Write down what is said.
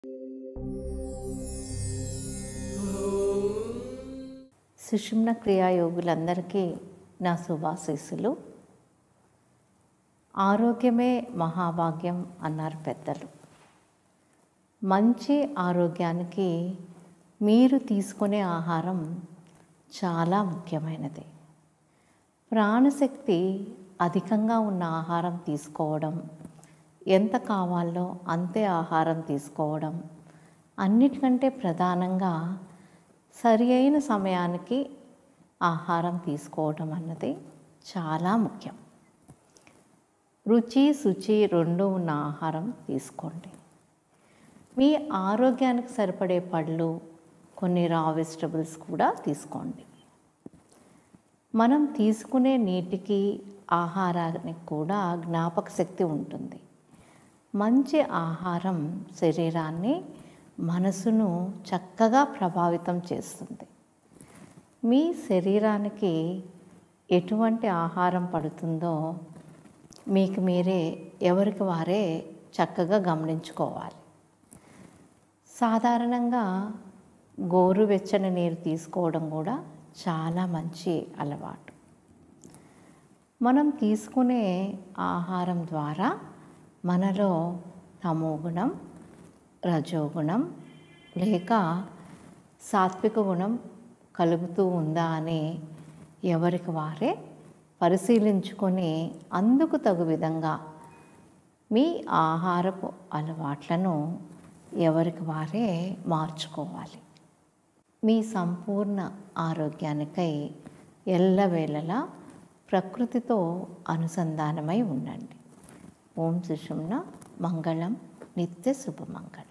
సుషుమ్న క్రియాయోగులందరికీ నా శుభాశీస్సులు ఆరోగ్యమే మహాభాగ్యం అన్నారు పెద్దలు మంచి ఆరోగ్యానికి మీరు తీసుకునే ఆహారం చాలా ముఖ్యమైనది ప్రాణశక్తి అధికంగా ఉన్న ఆహారం తీసుకోవడం ఎంత కావాలో అంతే ఆహారం తీసుకోవడం అన్నిటికంటే ప్రధానంగా సరి అయిన సమయానికి ఆహారం తీసుకోవడం అన్నది చాలా ముఖ్యం రుచి శుచి రెండు ఉన్న ఆహారం తీసుకోండి మీ ఆరోగ్యానికి సరిపడే పళ్ళు కొన్ని రా వెజిటబుల్స్ కూడా తీసుకోండి మనం తీసుకునే నీటికి ఆహారానికి కూడా జ్ఞాపక శక్తి ఉంటుంది మంచి ఆహారం శరీరాన్ని మనసును చక్కగా ప్రభావితం చేస్తుంది మీ శరీరానికి ఎటువంటి ఆహారం పడుతుందో మీకు మీరే ఎవరికి వారే చక్కగా గమనించుకోవాలి సాధారణంగా గోరువెచ్చని నీరు తీసుకోవడం కూడా చాలా మంచి అలవాటు మనం తీసుకునే ఆహారం ద్వారా మనలో తమోగుణం రజోగుణం లేక సాత్విక గుణం కలుగుతూ ఉందా అని ఎవరికి వారే పరిశీలించుకొని అందుకు తగు విధంగా మీ ఆహారపు అలవాట్లను ఎవరికి వారే మార్చుకోవాలి మీ సంపూర్ణ ఆరోగ్యానికై ఎల్లవేళలా ప్రకృతితో అనుసంధానమై ఉండండి ఓం సుషుమ్న మంగళం నిత్య శుభమంగళం